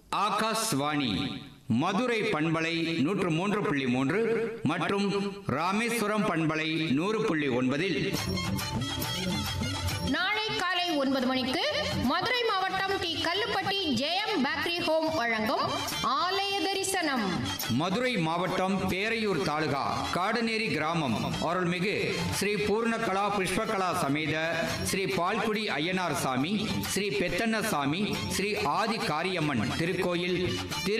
ஆகாஷ்வாணி மதுரை பண்பலை நூற்று மூன்று புள்ளி மூன்று மற்றும் ராமேஸ்வரம் பண்பலை நூறு புள்ளி ஒன்பதில் நாளை காலை ஒன்பது மணிக்கு மதுரை மாவட்டம் T Kallupatti Jayam bakery home வழங்கும் ஆலய தரிசனம் மதுரை மாவட்டம் பேரையூர் தாலுகா காடநேரி கிராமம் அருள்மிகு ஸ்ரீ பூர்ணகலா புஷ்பகலா சமேத ஸ்ரீ பால்குடி ஐயனார் சாமி ஸ்ரீ பெத்தண்ண சாமி ஸ்ரீ ஆதி காரியம்மன் திருக்கோயில் திரு